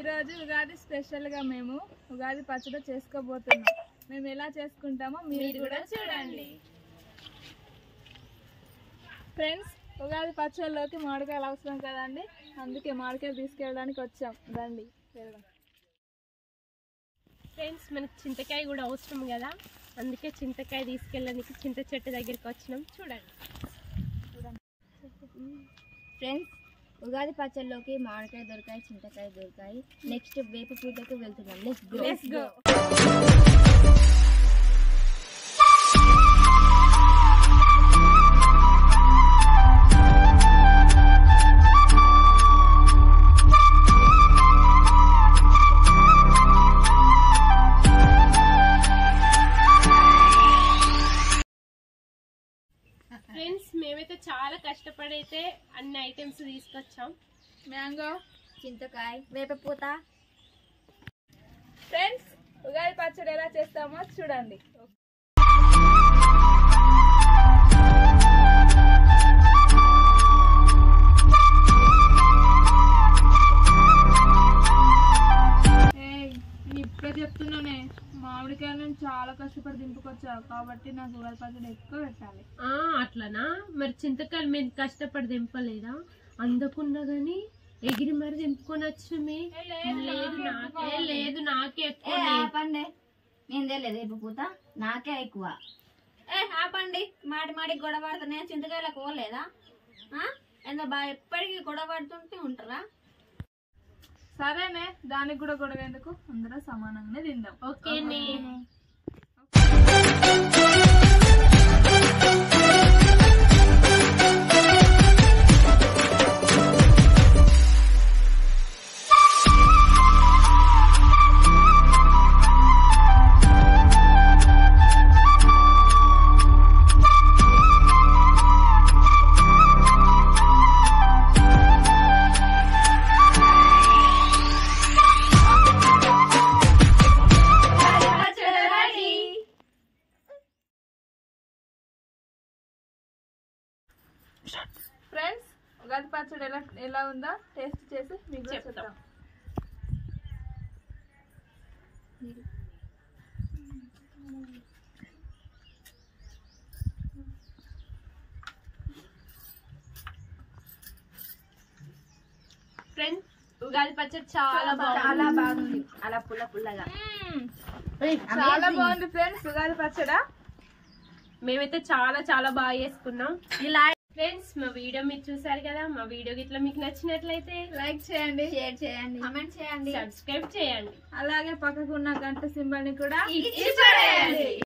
ఈరోజు ఉగాది స్పెషల్గా మేము ఉగాది పచ్చడి చేసుకోబోతున్నాం మేము ఎలా చేసుకుంటామో మీరు కూడా చూడండి ఫ్రెండ్స్ ఉగాది పచ్చడిలోకి మామిడికాయలు అవసరం కదండి అందుకే మామిడికాయలు తీసుకెళ్ళడానికి వచ్చాం రండి వెళ్దాం ఫ్రెండ్స్ మనకి చింతకాయ కూడా అవసరం కదా అందుకే చింతకాయ తీసుకెళ్ళడానికి చింత చెట్టు దగ్గరికి వచ్చినాం చూడండి ఫ్రెండ్స్ ఉగాది పచ్చళ్ళలోకి మామిడికాయ దొరికాయి చింతకాయ దొరికాయి నెక్స్ట్ వేప పూతకి వెళ్తున్నాం let's go let's go friends మేమైతే చాలా కష్టపడి అయితే అన్ని ఐటమ్స్ తీసుకొచ్చాం మ్యాంగో చింతకాయ వేప పూత ఫ్రెండ్స్ ఉగాది పచ్చడి ఎలా చేస్తామో చూడండి ఇప్పుడే చెప్తున్నానే మామిడికాయలను చాలా కష్టపడి దింపుకొచ్చావు కాబట్టి నాకు ఉగాది పచ్చడి ఎక్కువ పెట్టాలి ఆ అట్లనా మరి చింతకాయలు మీరు కష్టపడి దింపలేదా అందకున్నా గానీ ఎగిరి మరి దింపుకొని వచ్చినమే లేదు నాకే లేదు నాకే ఎక్కువ లేదు. ఆపండి నేను తెలియదు వేప పూత నాకే ఎక్కువ ఏ ఆపండి మాటి మాటి గొడవ పడుతున్నాయి చింతకాయలకు పోలేదా ఎంత బాగా ఎప్పటికీ గొడవ పడుతుంటే ఉంటారా సరేనే దానికి కూడా గొడవ ఎందుకు అందరూ సమానంగానే తిందాం ఓకేనే ఫ్రెండ్స్ ఉగాది పచ్చడి ఎలా ఎలా ఉందో టేస్ట్ చేసి మీకు కూడా చెప్తాం. చెప్తాం ఫ్రెండ్స్ ఉగాది పచ్చడి చాలా బాగుంది చాలా బాగుంది అలా పుల్ల పుల్లగా చాలా బాగుంది ఫ్రెండ్స్ ఉగాది పచ్చడా మేమైతే చాలా చాలా బాగా చేసుకున్నాం ఇలా ఫ్రెండ్స్ మా వీడియో మీరు చూసారు కదా మా వీడియో గిట్ల మీకు నచ్చినట్లయితే లైక్ చేయండి షేర్ చేయండి కామెంట్ చేయండి సబ్స్క్రైబ్ చేయండి అలాగే పక్కకు ఉన్న గంట సింబల్ ని కూడా ఇచ్చి పడేయండి